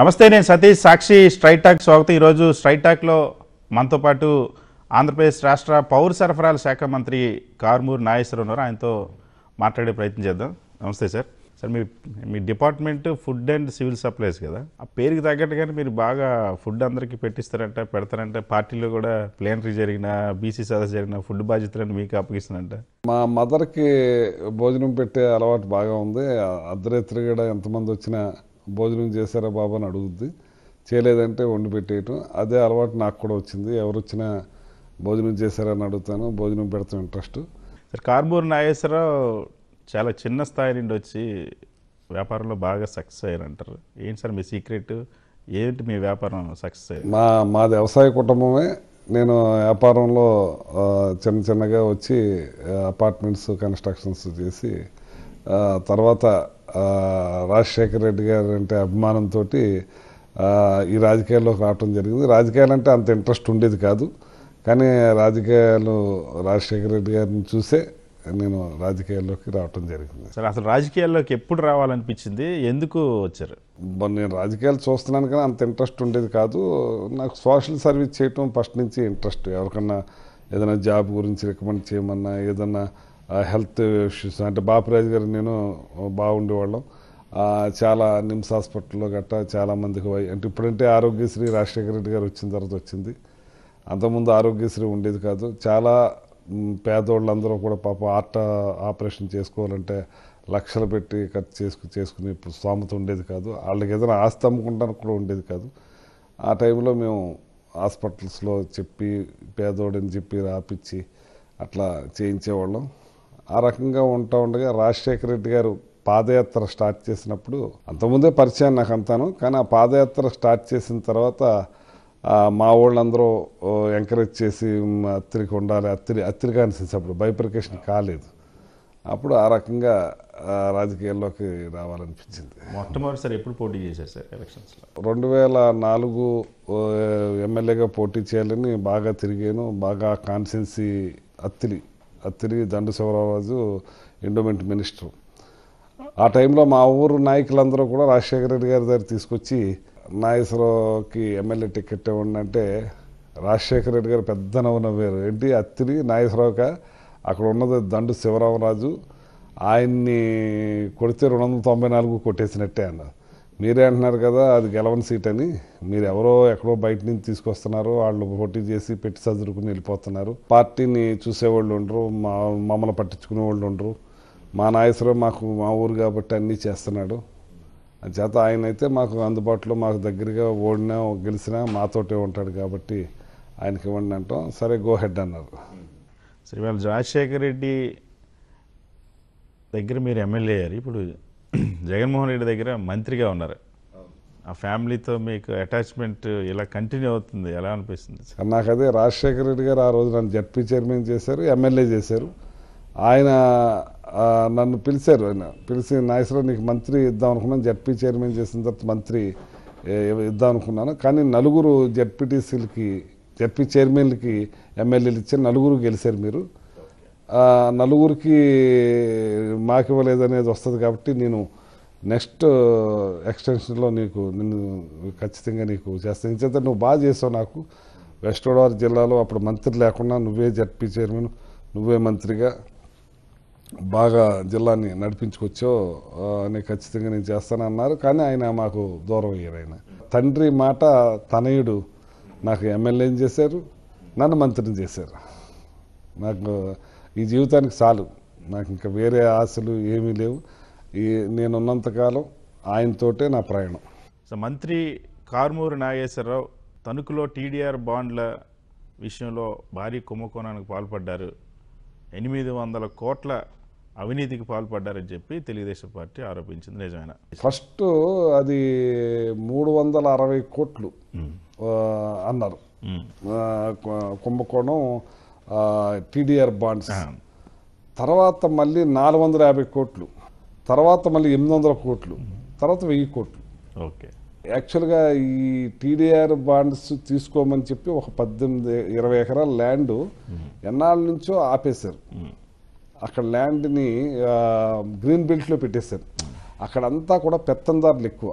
నమస్తే నేను సతీష్ సాక్షి straight talk స్వాగతం ఈరోజు స్ట్రైట్ టాక్లో మనతో పాటు ఆంధ్రప్రదేశ్ రాష్ట్ర పౌర సరఫరాల శాఖ మంత్రి కారుమూరు నాగేశ్వరరావు ఉన్నారు ఆయనతో మాట్లాడే ప్రయత్నం చేద్దాం నమస్తే సార్ సార్ మీ మీ department food and civil supplies కదా ఆ పేరుకి తగ్గట్టుగానే మీరు బాగా ఫుడ్ అందరికీ పెట్టిస్తారంట పెడతారంటే పార్టీలో కూడా ప్లేనరీ జరిగిన బీసీ సదస్సు జరిగిన ఫుడ్ బాధ్యతలను మీకు అప్పగిస్తారంట మా మదర్కి భోజనం పెట్టే అలవాటు బాగా ఉంది అర్ధరాత్రి కూడా ఎంతమంది వచ్చినా భోజనం చేశారా బాబు అని అడుగుద్ది చేయలేదంటే వండి పెట్టేయటం అదే అలవాటు నాకు కూడా వచ్చింది ఎవరు వచ్చినా భోజనం చేశారని అడుగుతాను భోజనం పెడతాం ఇంట్రెస్ట్ సార్ కార్మూర్ నాగేశ్వరరావు చాలా చిన్న స్థాయి నుండి వచ్చి వ్యాపారంలో బాగా సక్సెస్ అయ్యారంటారు ఏంటి సార్ మీ సీక్రెట్ ఏంటి మీ వ్యాపారం సక్సెస్ అయ్యారు మా మాది వ్యవసాయ కుటుంబమే నేను వ్యాపారంలో ఆ, చిన్న చిన్నగా వచ్చి అపార్ట్మెంట్స్ కన్స్ట్రక్షన్స్ చేసి ఆ, తర్వాత ఆ, రాజశేఖర రెడ్డి గారు అంటే అభిమానంతో ఈ రాజకీయాల్లోకి రావటం జరిగింది రాజకీయాలు అంటే అంత ఇంట్రెస్ట్ ఉండేది కాదు కానీ రాజకీయాలు రాజశేఖర రెడ్డి గారిని చూసే నేను రాజకీయాల్లోకి రావటం జరిగింది సార్ అసలు రాజకీయాల్లోకి ఎప్పుడు రావాలనిపించింది ఎందుకు వచ్చారు మరి నేను రాజకీయాలు చూస్తున్నాను కానీ అంత ఇంట్రెస్ట్ ఉండేది కాదు నాకు సోషల్ సర్వీస్ చేయటం ఫస్ట్ నుంచి ఇంట్రెస్ట్ ఎవరికన్నా ఏదైనా జాబ్ గురించి రికమెండ్ చేయమన్నా ఏదన్నా హెల్త్ ఇష్యూస్ అంటే బాపురాజు గారు నేను బాగుండేవాళ్ళం ఆ, చాలా నిమ్స్ హాస్పిటల్లో గట్టా చాలా మందికి వై- అంటే ఇప్పుడంటే ఆరోగ్యశ్రీ రాజశేఖర రెడ్డి గారు వచ్చిన తర్వాత వచ్చింది అంతకుముందు ఆరోగ్యశ్రీ ఉండేది కాదు చాలా మ్, పేదోళ్ళందరూ కూడా పాప హార్ట్ ఆపరేషన్ చేసుకోవాలంటే లక్షలు పెట్టి ఖర్చు చేసుకు చేసుకునే ఇప్పుడు స్తోమత ఉండేది కాదు వాళ్ళకి ఏదైనా ఆస్తి అమ్ముకుంటానికి కూడా ఉండేది కాదు ఆ టైంలో మేము హాస్పిటల్స్లో చెప్పి పేదోడని చెప్పి రాపిచ్చి అట్లా చేయించేవాళ్ళం ఆ రకంగా ఉంటా ఉండగా రాజశేఖర రెడ్డి గారు పాదయాత్ర స్టార్ట్ చేసినప్పుడు అంతకుముందే పరిచయం నాకు అంతాను కానీ ఆ పాదయాత్ర స్టార్ట్ చేసిన తర్వాత ఆ, మా వాళ్ళందరూ ఎంకరేజ్ చేసి మ్, అత్తిరికి ఉండాలి అత్తిరి అత్తిరి కానిసేసి అప్పుడు బైప్రికేషన్ కాలేదు అప్పుడు ఆ రకంగా ఆ, రాజకీయాల్లోకి రావాలనిపించింది మొట్టమొదటిసారి ఎప్పుడు పోటీ చేశారు సార్ ఎలక్షన్స్లో రెండు వేల నాలుగు ఓ, ఎమ్మెల్యేగా పోటీ చేయాలని బాగా తిరిగాను బాగా కాన్సెన్సీ అత్తిలి అత్తిలి దండు శివరాజు ఎండోమెంట్ మినిస్టర్ ఆ టైంలో మా ఊరు నాయకులందరూ కూడా రాజశేఖర రెడ్డి గారి దగ్గర తీసుకొచ్చి నాగేశ్వరరావుకి ఎమ్మెల్యే టికెట్ ఇవ్వండి అంటే రాజశేఖర రెడ్డి గారు పెద్ద నవ్వు నవ్వారు ఏంటి అత్తిలి నాగేశ్వరరావుక అక్కడ ఉన్నది దండు శివరామరాజు ఆయన్ని కొడితే రెండు వందల తొంభై నాలుగు కొట్టేసినట్టే అన్నారు మీరే అంటున్నారు కదా అది గెలవని సీట్ అని మీరు ఎవరో ఎక్కడో బయట నుంచి తీసుకొస్తున్నారు వాళ్ళు పోటీ చేసి పెట్టి చదువుకుని వెళ్ళిపోతున్నారు పార్టీని చూసేవాళ్ళు ఉండరు మా మమ్మల్ని పట్టించుకునే వాళ్ళు ఉండరు మా నాయసరావు మాకు మా ఊరు కాబట్టి అన్నీ చేస్తున్నాడు చేత ఆయన అయితే మాకు అందుబాటులో మాకు దగ్గరగా ఓడినా గెలిచినా మాతోటే ఉంటాడు కాబట్టి ఆయనకి ఇవ్వండి అంటాం సరే గో హెడ్ అన్నారు సరే ఇవాళ రాజశేఖర రెడ్డి దగ్గర మీరు ఎమ్మెల్యే అయ్యారు ఇప్పుడు జగన్మోహన్ రెడ్డి దగ్గర మంత్రిగా ఉన్నారు ఆ ఫ్యామిలీతో మీకు అటాచ్మెంట్ ఇలా కంటిన్యూ అవుతుంది ఎలా అనిపిస్తుంది సార్? కానీ నాకు అదే రాజశేఖర రెడ్డి గారు ఆ రోజు నన్ను జడ్పీ చైర్మన్ చేశారు ఎమ్మెల్యే చేశారు ఆయన ఆ, నన్ను పిలిచారు ఆయన పిలిచి నాగేశ్వరరావు నీకు మంత్రి ఇద్దాం అనుకున్నాను జడ్పీ చైర్మన్ చేసిన తర్వాత మంత్రి ఏ, ఇద్దాం అనుకున్నాను కానీ నలుగురు జడ్పీటీసీలకి జడ్పీ చైర్మన్లకి ఎమ్మెల్యేలు ఇచ్చారు నలుగురు గెలిచారు మీరు ఆ, నలుగురికి మాకు ఇవ్వలేదనేది వస్తుంది కాబట్టి నేను నెక్స్ట్ ఎక్స్టెన్షన్లో నీకు నిన్ను ఖచ్చితంగా నీకు చేస్తాను ఇంచేత నువ్వు బాగా చేసావు నాకు వెస్ట్ గోదావరి జిల్లాలో అప్పుడు మంత్రి లేకుండా నువ్వే జడ్పీ చైర్మన్ నువ్వే మంత్రిగా బాగా జిల్లాని నడిపించుకొచ్చో ఆ, అని ఖచ్చితంగా నేను చేస్తానన్నారు కానీ ఆయన మాకు దూరం అయ్యారు ఆయన తండ్రి మాట తనయుడు నాకు ఎమ్మెల్యేని చేశారు నన్ను మంత్రిని చేశారు నాకు ఈ జీవితానికి చాలు నాకు ఇంకా వేరే ఆశలు ఏమీ లేవు ఈ నేనున్నంతకాలం ఆయనతోటే నా ప్రయాణం సో మంత్రి కారుమూరు నాగేశ్వరరావు తణుకులో టీడీఆర్ బాండ్ల విషయంలో భారీ కుంభకోణానికి పాల్పడ్డారు ఎనిమిది వందల కోట్ల అవినీతికి పాల్పడ్డారని చెప్పి తెలుగుదేశం పార్టీ ఆరోపించింది నిజమైన ఫస్ట్ అది మూడు వందల అరవై కోట్లు ఆ, అన్నారు ఆ, కు- కుంభకోణం టీడీఆర్ బాండ్స్ తర్వాత మళ్ళీ నాలుగు వందల యాభై కోట్లు తర్వాత మళ్ళీ ఎనిమిది వందల కోట్లు తర్వాత వెయ్యి కోట్లు ఓకే యాక్చువల్గా ఈ టీడీఆర్ బాండ్స్ తీసుకోమని చెప్పి ఒక పద్దెనిమిది ఇరవై ఎకరాల ల్యాండ్ ఎన్నాళ్ళ నుంచో ఆపేశారు అక్కడ ల్యాండ్ని గ్రీన్ బెల్ట్లో పెట్టేశారు అక్కడంతా కూడా పెత్తందారులు ఎక్కువ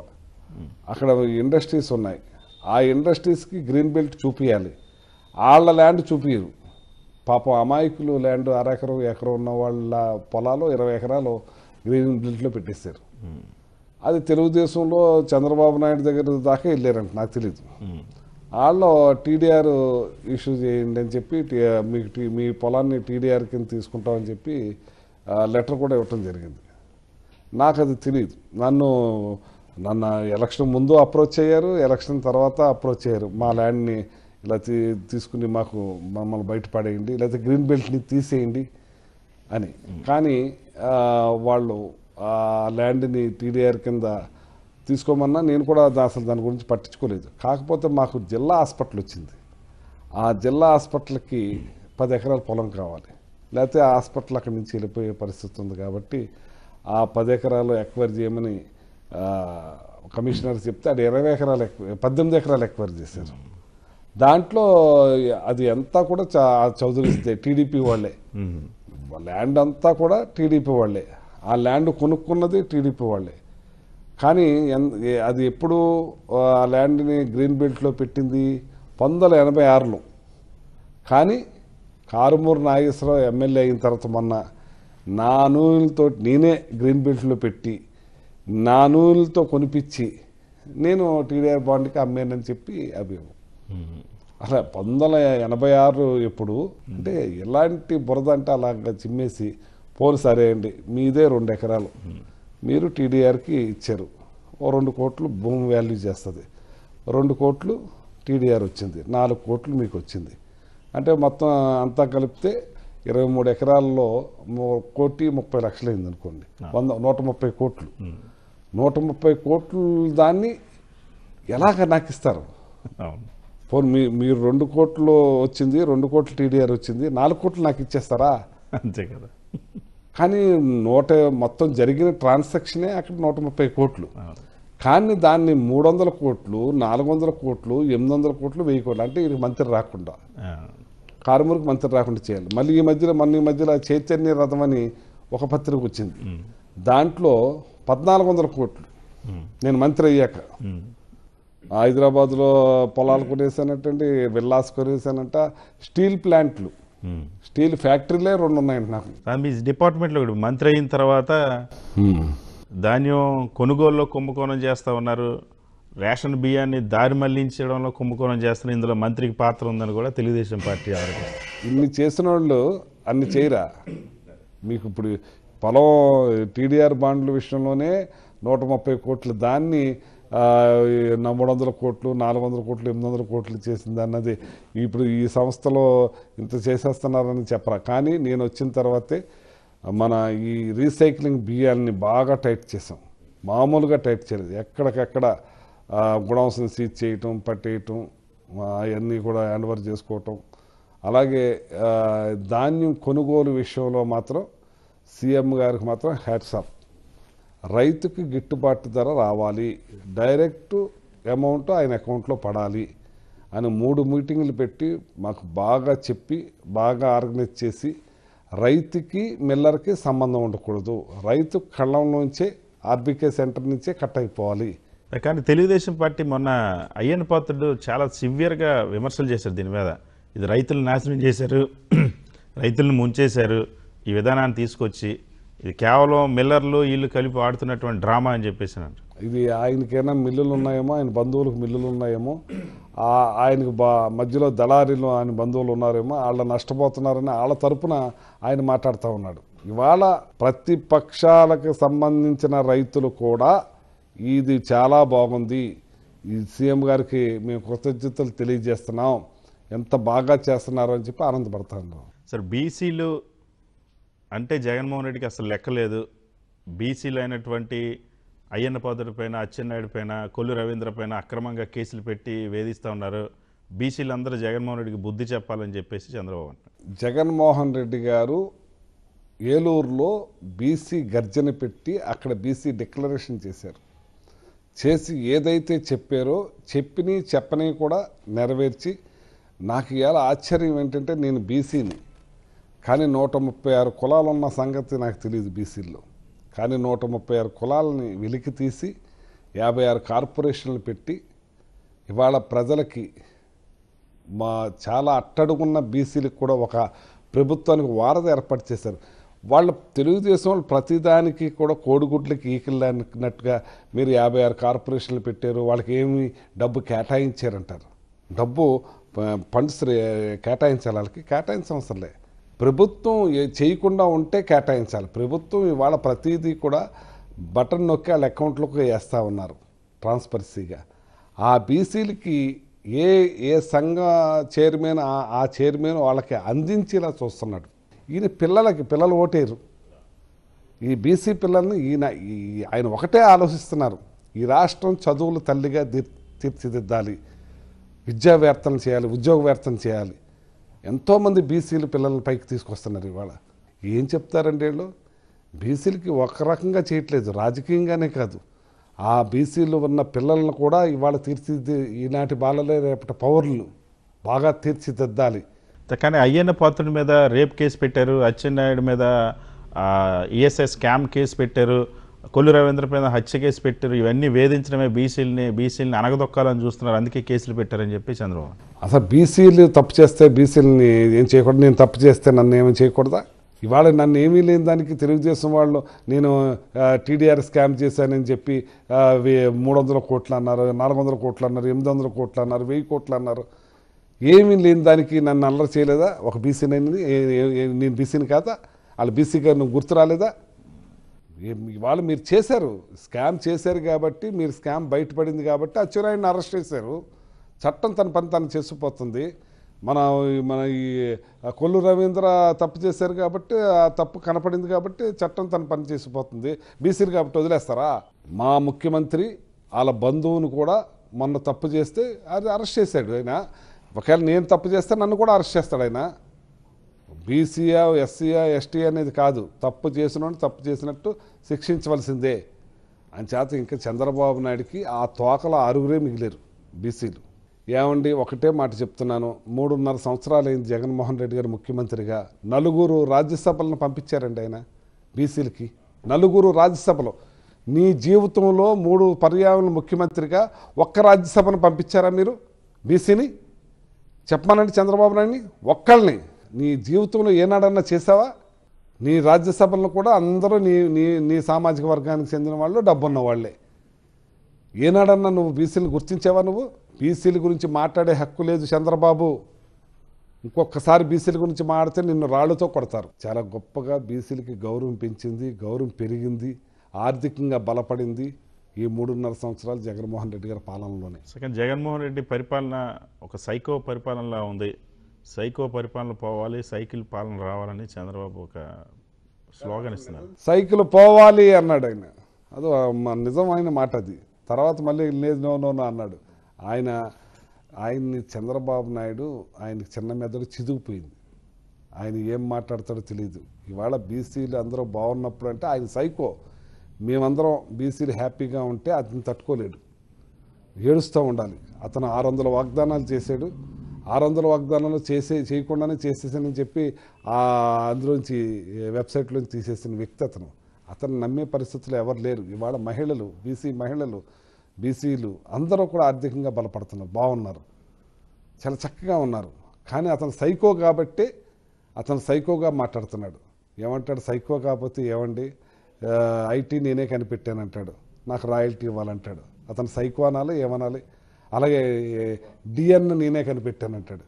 అక్కడ ఇండస్ట్రీస్ ఉన్నాయి ఆ ఇండస్ట్రీస్కి గ్రీన్ బెల్ట్ చూపించాలి వాళ్ళ ల్యాండ్ చూపించరు పాపం అమాయకులు ల్యాండ్ అరెకరం ఎకరం ఉన్న వాళ్ళ పొలాలు ఇరవై ఎకరాలు గ్రీన్ బెల్ట్లో పెట్టేశారు అది తెలుగుదేశంలో చంద్రబాబు నాయుడు దగ్గర దాకా వెళ్ళారంట నాకు తెలియదు వాళ్ళు టీడీఆర్ ఇష్యూ చేయండి అని చెప్పి టీ- మీకు టీ- మీ పొలాన్ని టీడీఆర్ కింద తీసుకుంటామని చెప్పి లెటర్ కూడా ఇవ్వటం జరిగింది నాకు అది తెలియదు నన్ను నన్ను ఎలక్షన్ ముందు అప్రోచ్ అయ్యారు ఎలక్షన్ తర్వాత అప్రోచ్ అయ్యారు మా ల్యాండ్ని ఇలా తీ తీసుకుని మాకు మమ్మల్ని బయటపడేయండి లేకపోతే గ్రీన్ బెల్ట్ని తీసేయండి అని కానీ ఆ, వాళ్ళు ఆ ల్యాండ్ని టీడీఆర్ కింద తీసుకోమన్నా నేను కూడా దా- అసలు దాని గురించి పట్టించుకోలేదు కాకపోతే మాకు జిల్లా హాస్పిటల్ వచ్చింది ఆ జిల్లా హాస్పిటల్కి పది ఎకరాల పొలం కావాలి లేకపోతే ఆ హాస్పిటల్ అక్కడి నుంచి వెళ్ళిపోయే పరిస్థితి ఉంది కాబట్టి ఆ పది ఎకరాలు ఎక్వైర్ చేయమని ఆ, కమిషనర్ చెప్తే అది ఇరవై ఎకరాలు ఎక్వ పద్దెనిమిది ఎకరాలు ఎక్వైర్ చేశారు దాంట్లో అది అంతా కూడా చా చౌదరిస్తే టీడీపీ వాళ్ళే ల్యాండ్ అంతా కూడా టీడీపీ వాళ్ళే ఆ ల్యాండ్ కొనుక్కున్నది టీడీపీ వాళ్ళే కానీ ఎన్- ఏ- అది ఎప్పుడు ఆ ల్యాండ్ని గ్రీన్ బెల్ట్లో పెట్టింది పంతొమ్మిది వందల ఎనభై ఆరులో కానీ కారుమూరు నాగేశ్వరరావు ఎమ్మెల్యే అయిన తర్వాత మొన్న నా నూనెలతో నేనే గ్రీన్ బెల్ట్లో పెట్టి నా నూనెలతో కొనిపించి నేను టీడీఆర్ బాండ్కి అమ్మానని చెప్పి అభియోగం అలా పంతొమ్మిది వందల ఎనభై ఆరు ఎప్పుడు అంటే ఎలాంటి బురద అంటే అలాగ చిమ్మేసి పోను సరే అండి మీదే రెండు ఎకరాలు మీరు టీడీఆర్కి ఇచ్చారు ఓ రెండు కోట్లు భూమి వాల్యూ చేస్తుంది రెండు కోట్లు టీడీఆర్ వచ్చింది నాలుగు కోట్లు మీకు వచ్చింది అంటే మొత్తం అంతా కలిపితే ఇరవై మూడు ఎకరాల్లో మూ- కోటి ముప్పై లక్షలు అయింది అనుకోండి వంద నూట ముప్పై కోట్లు నూట ముప్పై కోట్లు దాన్ని ఎలాగ నాకు ఇస్తారు అవును పోనీ మీ మీరు రెండు కోట్లు వచ్చింది రెండు కోట్లు టీడీఆర్ వచ్చింది నాలుగు కోట్లు నాకు ఇచ్చేస్తారా అంతే కదా కానీ నూట మొత్తం జరిగిన ట్రాన్సాక్షనే అక్కడ నూట ముప్పై కోట్లు అవును కానీ దాన్ని మూడు వందల కోట్లు నాలుగు వందల కోట్లు ఎనిమిది వందల కోట్లు వెయ్యి కోట్లు అంటే ఇది మంత్రి రాకుండా ఆ, కారుమూరికి మంత్రి రాకుండా చేయాలి మళ్ళీ ఈ మధ్యలో మన ఈ మధ్యలో చైతన్య రథం అని ఒక పత్రిక వచ్చింది దాంట్లో పద్నాలుగు వందల కోట్లు నేను మంత్రి అయ్యాక ఉమ్, హైదరాబాద్లో పొలాలు కొనేసానటండి విల్లాస్ కొనేసానంట స్టీల్ ప్లాంట్లు ఉమ్. స్టీల్ ఫ్యాక్టరీలే రెండు ఉన్నాయండి నాకు ఆ, మీ డిపార్ట్మెంట్లో కూడా మంత్రి అయిన తర్వాత ధాన్యం కొనుగోలులో కుంభకోణం చేస్తూ ఉన్నారు రేషన్ బియ్యాన్ని దారి మళ్లించడంలో కుంభకోణం చేస్తున్నారు ఇందులో మంత్రికి పాత్ర ఉందని కూడా తెలుగుదేశం పార్టీ ఆరోపిస్తుంది ఇన్ని చేసిన వాళ్ళు అన్ని చేయరా మీకు ఇప్పుడు పొలం టీడీఆర్ బాండ్ల విషయంలోనే నూట ముప్పై కోట్లు దాన్ని ఆ, ఈ నా మూడు వందల కోట్లు నాలుగు వందల కోట్లు ఎనిమిది వందల కోట్లు చేసింది అన్నది ఇప్పుడు ఈ సంస్థలో ఇంత చేసేస్తున్నారని చెప్పరా కానీ నేను వచ్చిన తర్వాతే మన ఈ రీసైక్లింగ్ బియ్యాన్ని బాగా టైట్ చేసాం మామూలుగా టైట్ చేయలేదు ఎక్కడికెక్కడ గుడౌన్స్ని సీజ్ చేయటం పట్టేయటం అవన్నీ కూడా హ్యాండ్ ఓవర్ చేసుకోవటం అలాగే ఆ, ధాన్యం కొనుగోలు విషయంలో మాత్రం సీఎం గారికి మాత్రం హ్యాట్స్ ఆఫ్ రైతుకి గిట్టుబాటు ధర రావాలి డైరెక్ట్ అమౌంట్ ఆయన అకౌంట్లో పడాలి అని మూడు మీటింగ్లు పెట్టి మాకు బాగా చెప్పి బాగా ఆర్గనైజ్ చేసి రైతుకి మిల్లర్కి సంబంధం ఉండకూడదు రైతు కళ్ళంలోంచే ఆర్బీకే సెంటర్ నుంచే కట్ అయిపోవాలి కానీ తెలుగుదేశం పార్టీ మొన్న అయ్యన్న పాత్రుడు చాలా సివియర్గా విమర్శలు చేశారు దీని మీద ఇది రైతులను నాశనం చేశారు రైతులను ముంచేశారు ఈ విధానాన్ని తీసుకొచ్చి ఇది కేవలం మిల్లర్లు వీళ్ళు కలిపి ఆడుతున్నటువంటి డ్రామా అని చెప్పేసి అంటారు ఇది ఆయనకైనా మిల్లులు ఉన్నాయేమో ఆయన బంధువులకు మిల్లులు ఉన్నాయేమో ఆ- ఆయనకు బా మధ్యలో దళారీలు ఆయన బంధువులు ఉన్నారేమో వాళ్ళ నష్టపోతున్నారని వాళ్ళ తరపున ఆయన మాట్లాడుతూ ఉన్నాడు ఇవాళ ప్రతిపక్షాలకు సంబంధించిన రైతులు కూడా ఇది చాలా బాగుంది ఈ సీఎం గారికి మేము కృతజ్ఞతలు తెలియజేస్తున్నాం ఎంత బాగా చేస్తున్నారు అని చెప్పి ఆనందపడతాను సార్ బీసీలు అంటే జగన్మోహన్ రెడ్డికి అసలు లెక్కలేదు బీసీలు అయినటువంటి అయ్యన్న పాత్రుడి పైన అచ్చెన్నాయుడు పైన కొల్లు రవీంద్ర పైన అక్రమంగా కేసులు పెట్టి వేధిస్తూ ఉన్నారు బీసీలు అందరూ జగన్మోహన్ రెడ్డికి బుద్ధి చెప్పాలని చెప్పేసి చంద్రబాబు అంటారు జగన్మోహన్ రెడ్డి గారు ఏలూరులో బీసీ గర్జన పెట్టి అక్కడ బీసీ డిక్లరేషన్ చేశారు చేసి ఏదైతే చెప్పారో చెప్పిని చెప్పని కూడా నెరవేర్చి నాకు ఇవాళ ఆశ్చర్యం ఏంటంటే నేను బీసీని కానీ నూట ముప్పై ఆరు కులాలు ఉన్న సంగతి నాకు తెలియదు బీసీల్లో కానీ నూట ముప్పై ఆరు కులాలని వెలికి తీసి యాభై ఆరు కార్పొరేషన్లు పెట్టి ఇవాళ ప్రజలకి మా చాలా అట్టడుగున్న బీసీలకు కూడా ఒక ప్రభుత్వానికి వారధ ఏర్పాటు చేశారు వాళ్ళ తెలుగుదేశం వాళ్ళు ప్రతిదానికి కూడా కోడిగుడ్లకి ఈకిళ్ళన్నట్టుగా మీరు యాభై ఆరు కార్పొరేషన్లు పెట్టారు వాళ్ళకి ఏమి డబ్బు కేటాయించారంటారు డబ్బు ఫండ్స్ కేటాయించాలి వాళ్ళకి కేటాయించడం అవసరం లే ప్రభుత్వం ఏ- చేయకుండా ఉంటే కేటాయించాలి ప్రభుత్వం ఇవాళ ప్రతిదీ కూడా బటన్ నొక్కి వాళ్ళ అకౌంట్లోకి వేస్తూ ఉన్నారు ట్రాన్స్పరసీగా ఆ బీసీలకి ఏ ఏ సంఘ చైర్మన్ ఆ- ఆ చైర్మన్ వాళ్ళకి అందించేలా చూస్తున్నాడు ఈయన పిల్లలకి పిల్లలు ఓటేరు ఈ బీసీ పిల్లల్ని ఈయన ఈ ఆయన ఒకటే ఆలోచిస్తున్నారు ఈ రాష్ట్రం చదువుల తల్లిగా తీర్- తీర్చిదిద్దాలి విద్యావేత్తన చేయాలి ఉద్యోగవేత్తన చేయాలి ఎంతోమంది బీసీలు పిల్లల్ని పైకి తీసుకొస్తున్నారు ఇవాళ ఏం చెప్తారండి వీళ్ళు బీసీలకి ఒక రకంగా చేయట్లేదు రాజకీయంగానే కాదు ఆ బీసీలు ఉన్న పిల్లలను కూడా ఇవాళ తీర్చిది ఈనాటి బాలలే రేపటి పౌరులు బాగా తీర్చిదిద్దాలి కానీ అయ్యన్న పాత్రుడి మీద రేప్ కేసు పెట్టారు అచ్చెన్నాయుడు మీద ఈఎస్ఐ స్కామ్ కేసు పెట్టారు కొల్లు రవీంద్ర మీద హత్య కేసు పెట్టారు ఇవన్నీ వేధించడమే బీసీలని బీసీలని అనగదొక్కాలని చూస్తున్నారు అందుకే కేసులు పెట్టారని చెప్పి చంద్రబాబు అసలు బీసీలు తప్పు చేస్తే బీసీలని ఏం చేయకూడదు నేను తప్పు చేస్తే నన్ను ఏమీ చేయకూడదా ఇవాళ నన్ను ఏమీ లేని దానికి తెలుగుదేశం వాళ్ళు నేను టీడీఆర్ స్కామ్ చేశానని చెప్పి ఆ, వే- మూడు వందల కోట్లు అన్నారు నాలుగు వందల కోట్లు అన్నారు ఎనిమిది వందల కోట్లు అన్నారు వెయ్యి కోట్లు అన్నారు ఏమీ లేని దానికి నన్ను అల్లరి చేయలేదా ఒక బీసీని అయింది నేను బీసీని కాదా వాళ్ళ బీసీగా నువ్వు గుర్తు రాలేదా ఏం- ఇవాళ మీరు చేశారు స్కామ్ చేశారు కాబట్టి మీరు స్కామ్ బయటపడింది కాబట్టి అచ్చెన్నాయుడిని అరెస్ట్ చేశారు చట్టం తన పని తను చేసుకుపోతుంది మన ఈ- మన ఈ కొల్లు రవీంద్ర తప్పు చేశారు కాబట్టి ఆ తప్పు కనపడింది కాబట్టి చట్టం తన పని చేసిపోతుంది బీసీలు కాబట్టి వదిలేస్తారా మా ముఖ్యమంత్రి వాళ్ళ బంధువును కూడా మొన్న తప్పు చేస్తే అది అరెస్ట్ చేశాడు ఆయన ఒకవేళ నేను తప్పు చేస్తే నన్ను కూడా అరెస్ట్ చేస్తాడు ఆయన బీసీయా ఎస్సీయా ఎస్టీ అనేది కాదు తప్పు చేసిన తప్పు చేసినట్టు శిక్షించవలసిందే అని చేత ఇంకా చంద్రబాబు నాయుడికి ఆ తోకల ఆరుగురే మిగిలేరు బీసీలు ఏమండి ఒకటే మాట చెప్తున్నాను మూడున్నర సంవత్సరాలు అయింది జగన్మోహన్ రెడ్డి గారు ముఖ్యమంత్రిగా నలుగురు రాజ్యసభలను పంపించారండి ఆయన బీసీలకి నలుగురు రాజ్యసభలో నీ జీవితంలో మూడు పర్యావరణ ముఖ్యమంత్రిగా ఒక్క రాజ్యసభను పంపించారా మీరు బీసీని చెప్పమనండి చంద్రబాబు నాయుడిని ఒక్కళ్ళని నీ జీవితంలో ఏనాడన్నా చేసావా నీ రాజ్యసభలను కూడా అందరూ నీ నీ నీ సామాజిక వర్గానికి చెందిన వాళ్ళు డబ్బున్న వాళ్ళే ఏనాడన్నా నువ్వు బీసీలు గుర్తించావా నువ్వు బీసీల గురించి మాట్లాడే హక్కు లేదు చంద్రబాబు ఇంకొకసారి బీసీల గురించి మాడితే నిన్ను రాళ్ళతో కొడతారు చాలా గొప్పగా బీసీలకి గౌరవం పెంచింది గౌరవం పెరిగింది ఆర్థికంగా బలపడింది ఈ మూడున్నర సంవత్సరాలు జగన్మోహన్ రెడ్డి గారి పాలనలోనే సెకండ్ జగన్మోహన్ రెడ్డి పరిపాలన ఒక సైకో పరిపాలనలా ఉంది సైకో పరిపాలన పోవాలి సైకిల్ పాలన రావాలని చంద్రబాబు ఒక స్లోగన్ ఇస్తున్నారు సైకిల్ పోవాలి అన్నాడు ఆయన అది మ- నిజమైన మాట అది తర్వాత మళ్ళీ లేదు నో నో నో అన్నాడు ఆయన ఆయన్ని చంద్రబాబు నాయుడు ఆయనకి చిన్న మెదడు చిదుగుపోయింది ఆయన ఏం మాట్లాడతాడో తెలియదు ఇవాళ బీసీలు అందరూ బాగున్నప్పుడు అంటే ఆయన సైకో మేమందరం బీసీలు హ్యాపీగా ఉంటే అతను తట్టుకోలేడు ఏడుస్తూ ఉండాలి అతను ఆరు వందల వాగ్దానాలు చేశాడు ఆరు వందల వాగ్దానాలు చేసే చేయకుండానే చేసేసానని చెప్పి ఆ అందులోంచి వెబ్సైట్లోంచి తీసేసిన వ్యక్తి అతను అతను నమ్మే పరిస్థితులు ఎవరు లేరు ఇవాళ మహిళలు బీసీ మహిళలు బీసీలు అందరూ కూడా ఆర్థికంగా బలపడుతున్నారు బాగున్నారు చాలా చక్కగా ఉన్నారు కానీ అతను సైకో కాబట్టే అతను సైకోగా మాట్లాడుతున్నాడు ఏమంటాడు సైకో కాకపోతే ఏమండి ఆ, ఐటీ నేనే కనిపెట్టానంటాడు నాకు రాయల్టీ ఇవ్వాలంటాడు అతను సైకో అనాలి ఏమనాలి అలాగే డిఎన్ నేనే కనిపెట్టానంటాడు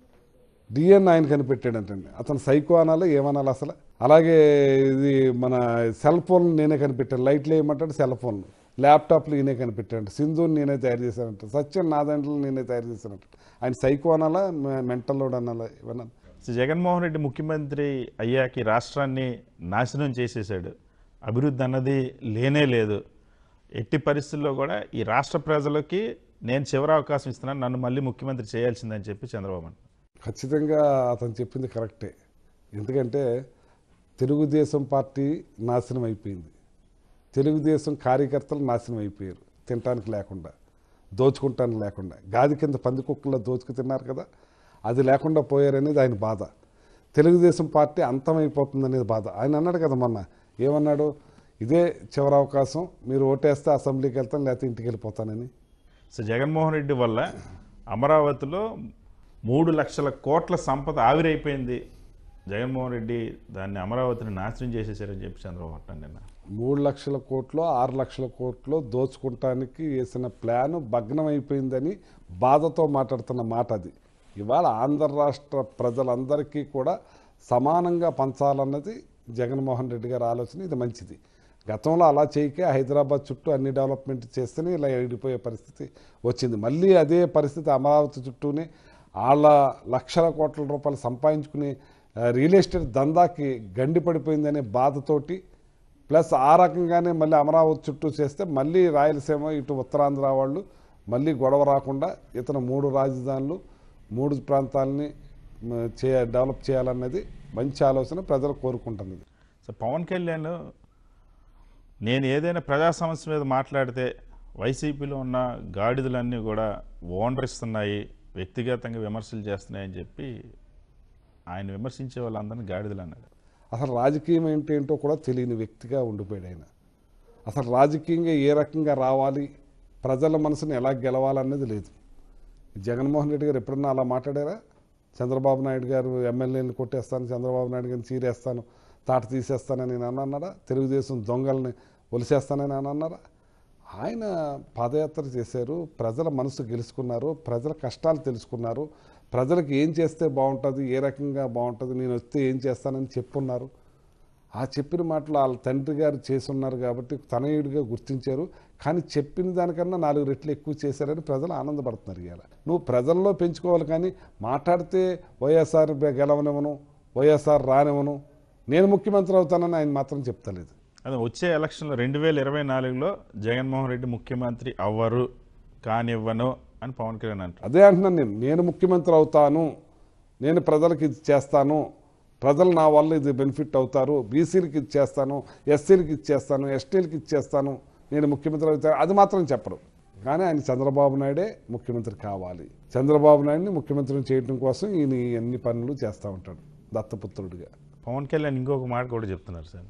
డిఎన్ ఆయన కనిపెట్టాడంటండి అతను సైకో అనాలి ఏమనాలి అసలు అలాగే ఇది మన సెల్ ఫోన్ నేనే కనిపెట్టాను లైట్లు వేయమంటాడు సెల్ ఫోన్ ల్యాప్టాప్లు నేనే కనిపెట్టాడు సింధుని నేనే తయారు చేశానంట సత్యం నా దాంట్లో నేనే తయారు చేశానంట ఆయన సైకో అనాలా మెంటల్ లోడ్ అనాలా ఇవన్నా సో జగన్మోహన్ రెడ్డి ముఖ్యమంత్రి అయ్యాక ఈ రాష్ట్రాన్ని నాశనం చేసేసాడు అభివృద్ధి అన్నది లేనే లేదు ఎట్టి పరిస్థితుల్లో కూడా ఈ రాష్ట్ర ప్రజలకి నేను చివరి అవకాశం ఇస్తున్నాను నన్ను మళ్ళీ ముఖ్యమంత్రి చేయాల్సిందని చెప్పి చంద్రబాబు అంటున్నారు. ఖచ్చితంగా అతను చెప్పింది కరెక్టే ఎందుకంటే తెలుగుదేశం పార్టీ నాశనం అయిపోయింది తెలుగుదేశం కార్యకర్తలు నాశనం అయిపోయారు తినటానికి లేకుండా దోచుకుంటానికి లేకుండా గాది కింద పందికొక్కుల్లో దోచుకు తిన్నారు కదా అది లేకుండా పోయారనేది ఆయన బాధ తెలుగుదేశం పార్టీ అంతమైపోతుందనేది బాధ ఆయన అన్నాడు కదా మొన్న ఏమన్నాడు ఇదే చివరి అవకాశం మీరు ఓటేస్తే అసెంబ్లీకి వెళ్తాను లేకపోతే ఇంటికి వెళ్ళిపోతానని సో జగన్మోహన్ రెడ్డి వల్ల అమరావతిలో మూడు లక్షల కోట్ల సంపద ఆవిరైపోయింది జగన్మోహన్ రెడ్డి దాన్ని అమరావతిని నాశనం చేసేసారని చెప్పి చంద్రబాబు అంటాను నిన్న మూడు లక్షల కోట్లు ఆరు లక్షల కోట్లు దోచుకుంటానికి వేసిన ప్లాన్ భగ్నం అయిపోయిందని బాధతో మాట్లాడుతున్న మాట అది ఇవాళ ఆంధ్ర రాష్ట్ర ప్రజలందరికీ కూడా సమానంగా పంచాలన్నది జగన్మోహన్ రెడ్డి గారి ఆలోచన ఇది మంచిది గతంలో అలా చేయకే హైదరాబాద్ చుట్టూ అన్ని డెవలప్మెంట్ చేస్తేనే ఇలా ఎడిపోయే పరిస్థితి వచ్చింది మళ్ళీ అదే పరిస్థితి అమరావతి చుట్టూనే వాళ్ళ లక్షల కోట్ల రూపాయలు సంపాదించుకునే ఆ, రియల్ ఎస్టేట్ దందాకి గండి పడిపోయిందనే బాధతోటి ప్లస్ ఆ రకంగానే మళ్ళీ అమరావతి చుట్టూ చేస్తే మళ్ళీ రాయలసీమ ఇటు ఉత్తరాంధ్ర వాళ్ళు మళ్ళీ గొడవ రాకుండా ఇతను మూడు రాజధానులు మూడు ప్రాంతాలని మ, చే డెవలప్ చేయాలన్నది మంచి ఆలోచన ప్రజలు కోరుకుంటున్నది సో పవన్ కళ్యాణ్ నేను ఏదైనా ప్రజా సమస్య మీద మాట్లాడితే వైసీపీలో ఉన్న గాడిదలన్నీ కూడా ఓనరిస్తున్నాయి వ్యక్తిగతంగా విమర్శలు చేస్తున్నాయని చెప్పి ఆయన విమర్శించే వాళ్ళందరినీ గాడిదలు అన్నాడు అసలు రాజకీయం ఏంటేంటో కూడా తెలియని వ్యక్తిగా ఉండిపోయాడు ఆయన అసలు రాజకీయంగా ఏ రకంగా రావాలి ప్రజల మనసుని ఎలా గెలవాలన్నది లేదు జగన్మోహన్ రెడ్డి గారు ఎప్పుడన్నా అలా మాట్లాడారా చంద్రబాబు నాయుడు గారు ఎమ్మెల్యేని కొట్టేస్తాను చంద్రబాబు నాయుడు గారిని చీరేస్తాను తాట తీసేస్తానని నేను అన్నారా తెలుగుదేశం దొంగల్ని ఒలిసేస్తానని అని అన్నారా ఆయన పాదయాత్ర చేశారు ప్రజల మనసు గెలుచుకున్నారు ప్రజల కష్టాలు తెలుసుకున్నారు ప్రజలకు ఏం చేస్తే బాగుంటుంది ఏ రకంగా బాగుంటుంది నేను వస్తే ఏం చేస్తానని చెప్పున్నారు ఆ చెప్పిన మాటలు వాళ్ళ తండ్రి గారు చేసున్నారు కాబట్టి తనయుడిగా గుర్తించారు కానీ చెప్పిన దానికన్నా నాలుగు రెట్లు ఎక్కువ చేశారని ప్రజలు ఆనందపడుతున్నారు ఇవాళ నువ్వు ప్రజల్లో పెంచుకోవాలి కానీ మాట్లాడితే వైఎస్ఆర్ గెలవనివ్వను వైఎస్ఆర్ రానివ్వను నేను ముఖ్యమంత్రి అవుతానని ఆయన మాత్రం చెప్తలేదు అదే వచ్చే ఎలక్షన్లో రెండు వేల ఇరవై నాలుగులో జగన్మోహన్ రెడ్డి ముఖ్యమంత్రి అవ్వరు కానివ్వను అని పవన్ కళ్యాణ్ అంటారు అదే అంటున్నాను నేను నేను ముఖ్యమంత్రి అవుతాను నేను ప్రజలకు ఇది చేస్తాను ప్రజలు నా వల్ల ఇది బెనిఫిట్ అవుతారు బీసీలకి ఇది చేస్తాను ఎస్సీలకి ఇది చేస్తాను ఎస్టీలకి ఇది చేస్తాను నేను ముఖ్యమంత్రి అవుతాను అది మాత్రం చెప్పరు కానీ ఆయన చంద్రబాబు నాయుడే ముఖ్యమంత్రి కావాలి చంద్రబాబు నాయుడిని ముఖ్యమంత్రిని చేయడం కోసం ఈయన ఈ అన్ని పనులు చేస్తూ ఉంటాడు దత్తపుత్రుడిగా పవన్ కళ్యాణ్ ఇంకొక మాట కూడా చెప్తున్నారు సార్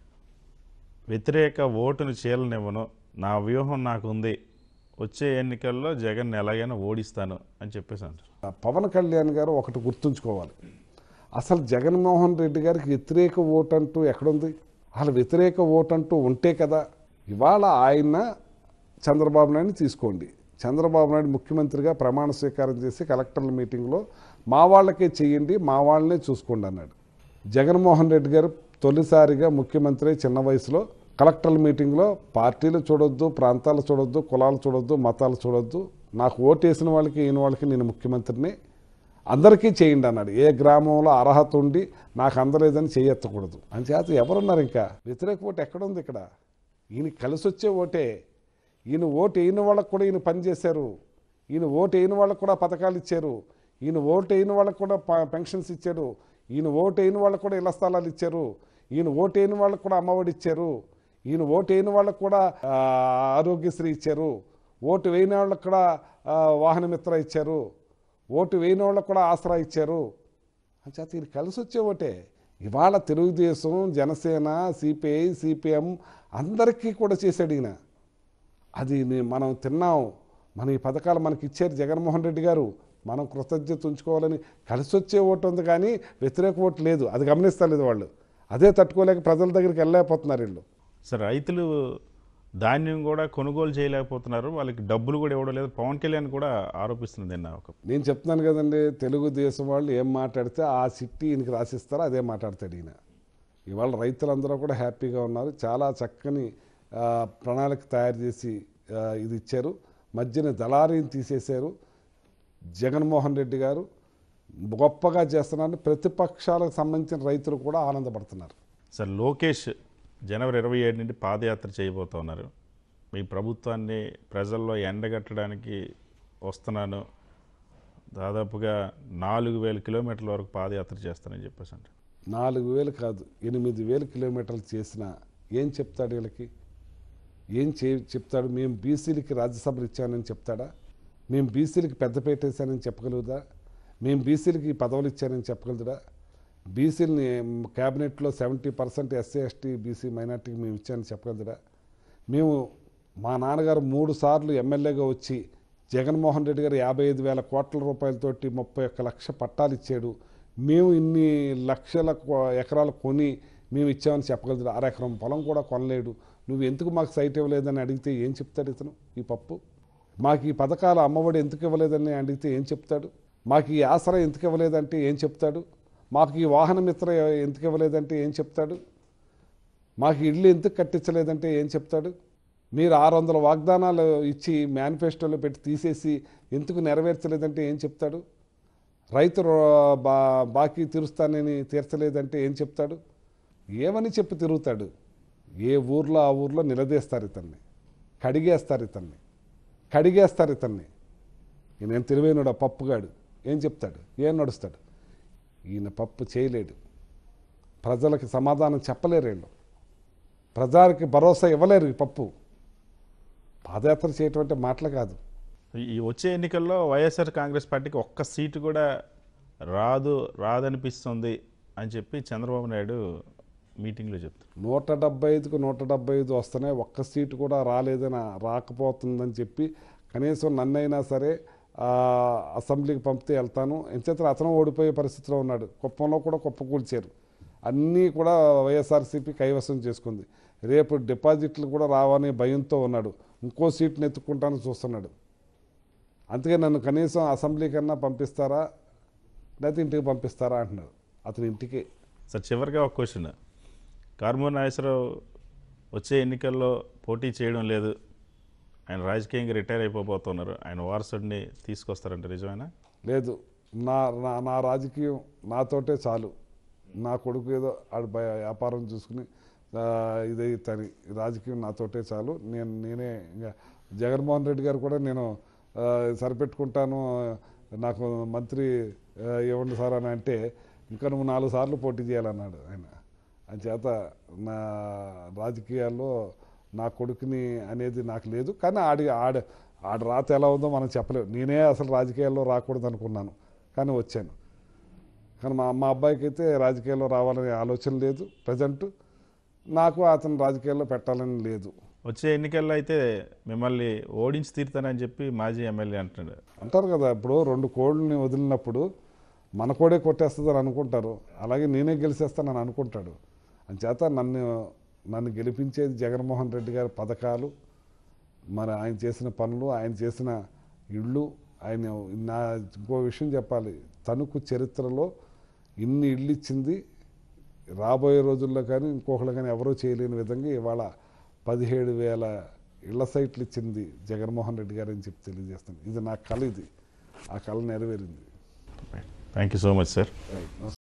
వ్యతిరేక ఓటును చీలనివ్వను నా వ్యూహం నాకు ఉంది వచ్చే ఎన్నికల్లో జగన్ ఎలాగైనా ఓడిస్తాను అని చెప్పేసి అంటారు ఆ పవన్ కళ్యాణ్ గారు ఒకటి గుర్తుంచుకోవాలి అసలు జగన్మోహన్ రెడ్డి గారికి వ్యతిరేక ఓటు అంటూ ఎక్కడుంది అసలు వ్యతిరేక ఓటు అంటూ ఉంటే కదా ఇవాళ ఆయన చంద్రబాబు నాయుడిని తీసుకోండి చంద్రబాబు నాయుడు ముఖ్యమంత్రిగా ప్రమాణ స్వీకారం చేసి కలెక్టర్ల మీటింగ్లో మా వాళ్ళకే చెయ్యండి మా వాళ్ళనే చూసుకోండి అన్నాడు జగన్మోహన్ రెడ్డి గారు తొలిసారిగా ముఖ్యమంత్రి చిన్న వయసులో కలెక్టర్ల మీటింగ్లో పార్టీలు చూడొద్దు ప్రాంతాలు చూడొద్దు కులాలు చూడొద్దు మతాలు చూడొద్దు నాకు ఓటేసిన వాళ్ళకి ఈయన వాళ్ళకి నేను ముఖ్యమంత్రిని అందరికీ చేయండి అన్నాడు ఏ గ్రామంలో అర్హత ఉండి నాకు అందలేదని చేయెత్తకూడదు అంచేత ఎవరున్నారు ఇంకా వ్యతిరేక ఓటు ఎక్కడుంది ఇక్కడ ఈయన కలిసి వచ్చే ఓటే ఈయన ఓటు వేయని వాళ్ళకు కూడా ఈయన పనిచేశారు ఈయన ఓటు వేయని వాళ్ళకు కూడా పథకాలు ఇచ్చారు ఈయన ఓటు వేయని వాళ్ళకు కూడా ప- పెన్షన్స్ ఇచ్చారు ఈయన ఓటు వేయని వాళ్ళకు కూడా ఇళ్ల స్థలాలు ఇచ్చారు ఈయన ఓటు వేయని వాళ్ళకు కూడా అమ్మఒడి ఇచ్చారు ఈయన ఓటు వేయని వాళ్ళకు కూడా ఆ, ఆరోగ్యశ్రీ ఇచ్చారు ఓటు వేయని వాళ్ళకు కూడా ఆ, వాహన మిత్ర ఇచ్చారు ఓటు వేయని వాళ్ళకు కూడా ఆసరా ఇచ్చారు అంచేత ఇది కలిసి వచ్చే ఓటే ఇవాళ తెలుగుదేశం జనసేన సిపిఐ సిపిఎం అందరికీ కూడా చేశాడు ఈయన అది నే- మనం తిన్నాం మన ఈ పథకాలు మనకి ఇచ్చారు జగన్మోహన్ రెడ్డి గారు మనం కృతజ్ఞత ఉంచుకోవాలని కలిసి వచ్చే ఓటు ఉంది కానీ వ్యతిరేక ఓటు లేదు అది గమనిస్తలేదు వాళ్ళు అదే తట్టుకోలేక ప్రజల దగ్గరికి వెళ్ళలేకపోతున్నారు వీళ్ళు సార్ రైతులు ధాన్యం కూడా కొనుగోలు చేయలేకపోతున్నారు వాళ్ళకి డబ్బులు కూడా ఇవ్వడం లేదు పవన్ కళ్యాణ్ కూడా ఆరోపిస్తుంది నిన్న ఒక నేను చెప్తున్నాను కదండి తెలుగుదేశం వాళ్ళు ఏం మాట్లాడితే ఆ సిట్టి ఈయనకి రాసిస్తారో అదే మాట్లాడతాడు ఈయన ఇవాళ రైతులందరూ కూడా హ్యాపీగా ఉన్నారు చాలా చక్కని ఆ, ప్రణాళిక తయారు చేసి ఆ, ఇది ఇచ్చారు మధ్యన దళారీని తీసేశారు జగన్మోహన్ రెడ్డి గారు గొప్పగా చేస్తున్నారని ప్రతిపక్షాలకు సంబంధించిన రైతులు కూడా ఆనందపడుతున్నారు సార్ లోకేష్ జనవరి ఇరవై ఏడు నుండి పాదయాత్ర చేయబోతా ఉన్నారు మీ ప్రభుత్వాన్ని ప్రజల్లో ఎండగట్టడానికి వస్తున్నాను దాదాపుగా నాలుగు వేల కిలోమీటర్ల వరకు పాదయాత్ర చేస్తానని చెప్పేసి అంటారు నాలుగు వేలు కాదు ఎనిమిది వేలు కిలోమీటర్లు చేసినా ఏం చెప్తాడు వీళ్ళకి ఏం చే చెప్తాడు మేము బీసీలకి రాజ్యసభలు ఇచ్చానని చెప్తాడా మేము బీసీలకి పెద్దపేట వేసానని చెప్పగలుగుదా మేము బీసీలకి ఈ పదవులు ఇచ్చానని చెప్పగలుగుదా బీసీని క్యాబినెట్లో seventy percent SC ST BC మైనార్టీకి మేము ఇచ్చామని చెప్పగలరా మేము మా నాన్నగారు మూడు సార్లు ఎమ్మెల్యేగా వచ్చి జగన్మోహన్ రెడ్డి గారు యాభై ఐదు వేల కోట్ల రూపాయలతోటి ముప్పై ఒక్క లక్ష పట్టాలు ఇచ్చాడు మేము ఇన్ని లక్షల కొ- ఎకరాలు కొని మేము ఇచ్చామని చెప్పగలదు అరెకరం పొలం కూడా కొనలేడు నువ్వు ఎందుకు మాకు సైట్ ఇవ్వలేదని అడిగితే ఏం చెప్తాడు ఇతను ఈ పప్పు మాకు ఈ పథకాలు అమ్మఒడి ఎందుకు ఇవ్వలేదని అడిగితే ఏం చెప్తాడు మాకు ఈ ఆసరా ఎందుకు ఇవ్వలేదంటే ఏం చెప్తాడు మాకు ఈ వాహన మిత్ర ఎందుకు ఇవ్వలేదంటే ఏం చెప్తాడు మాకు ఇల్లు ఎందుకు కట్టించలేదంటే ఏం చెప్తాడు మీరు ఆరు వందల వాగ్దానాలు ఇచ్చి మేనిఫెస్టోలో పెట్టి తీసేసి ఎందుకు నెరవేర్చలేదంటే ఏం చెప్తాడు రైతు రో- బా బాకీ తీరుస్తానని తీర్చలేదంటే ఏం చెప్తాడు ఏమని చెప్పి తిరుగుతాడు ఏ ఊర్లో ఆ ఊర్లో నిలదీస్తారు ఇతన్ని కడిగేస్తారు ఇతన్ని కడిగేస్తారు ఇతన్ని ఈయన తెలివైనడు ఆ పప్పుగాడు ఏం చెప్తాడు ఏం నడుస్తాడు ఈయన పప్పు చేయలేడు ప్రజలకి సమాధానం చెప్పలేరు వీళ్ళు ప్రజలకి భరోసా ఇవ్వలేరు ఈ పప్పు పాదయాత్ర చేయటం అంటే మాటలు కాదు ఈ వచ్చే ఎన్నికల్లో వైఎస్ఆర్ కాంగ్రెస్ పార్టీకి ఒక్క సీటు కూడా రాదు రాదనిపిస్తుంది అని చెప్పి చంద్రబాబు నాయుడు మీటింగ్లో చెప్తారు నూట డెబ్బై ఐదుకు నూట డెబ్బై ఐదు వస్తున్నాయి ఒక్క సీటు కూడా రాలేదని రాకపోతుందని చెప్పి కనీసం నన్నైనా సరే ఆ, అసెంబ్లీకి పంపితే వెళ్తాను ఎంచేత అతను ఓడిపోయే పరిస్థితిలో ఉన్నాడు కుప్పంలో కూడా కుప్ప కూల్చారు అన్నీ కూడా వైఎస్ఆర్సీపీ కైవసం చేసుకుంది రేపు డిపాజిట్లు కూడా రావని భయంతో ఉన్నాడు ఇంకో సీట్ని ఎత్తుక్కుంటాను చూస్తున్నాడు అందుకే నన్ను కనీసం అసెంబ్లీ కన్నా పంపిస్తారా లేకపోతే ఇంటికి పంపిస్తారా అంటున్నాడు అతని ఇంటికి సార్ చివరిగా ఒక క్వశ్చన్ కార్మూర్ నాగేశ్వరరావు వచ్చే ఎన్నికల్లో పోటీ చేయడం లేదు ఆయన రాజకీయంగా రిటైర్ అయిపోబోతున్నారు ఆయన వారసుడిని తీసుకొస్తారంటే నిజమేనా లేదు నా నా నా రాజకీయం నాతోటే చాలు నా కొడుకు ఏదో ఆడు బయ వ్యాపారం చూసుకుని ఆ, ఇదే తని రాజకీయం నాతోటే చాలు నేను నేనే ఇంకా జగన్మోహన్ రెడ్డి గారు కూడా నేను ఆ, సరిపెట్టుకుంటాను నాకు మంత్రి ఆ, ఇవ్వండి సార్ అని అంటే ఇంకా నువ్వు నాలుగు సార్లు పోటీ చేయాలన్నాడు ఆయన చేత నా రాజకీయాల్లో నా కొడుకుని అనేది నాకు లేదు కానీ ఆడి ఆడ ఆడ రాత ఎలా ఉందో మనం చెప్పలేము నేనే అసలు రాజకీయాల్లో రాకూడదు అనుకున్నాను కానీ వచ్చాను కానీ మా మా అబ్బాయికి అయితే రాజకీయాల్లో రావాలనే ఆలోచన లేదు ప్రజెంట్ నాకు అతను రాజకీయాల్లో పెట్టాలని లేదు వచ్చే ఎన్నికల్లో అయితే మిమ్మల్ని ఓడించి తీరుతానని చెప్పి మాజీ ఎమ్మెల్యే అంటున్నాడు అంటారు కదా ఇప్పుడు రెండు కోళ్ళని వదిలినప్పుడు మన కోడే కొట్టేస్తుందని అనుకుంటారు అలాగే నేనే గెలిచేస్తానని అనుకుంటాడు అంచేత నన్ను నన్ను గెలిపించేది జగన్మోహన్ రెడ్డి గారి పథకాలు మరి ఆయన చేసిన పనులు ఆయన చేసిన ఇళ్ళు ఆయన నా ఇంకో విషయం చెప్పాలి తణుకు చరిత్రలో ఇన్ని ఇళ్ళు ఇచ్చింది రాబోయే రోజుల్లో కానీ ఇంకొకళ్ళు కానీ ఎవరూ చేయలేని విధంగా ఇవాళ పదిహేడు వేల ఇళ్ల సైట్లు ఇచ్చింది జగన్మోహన్ రెడ్డి గారు అని చెప్పి తెలియజేస్తాను ఇది నా కళ ఇది ఆ కళ నెరవేరింది thank you so much sir right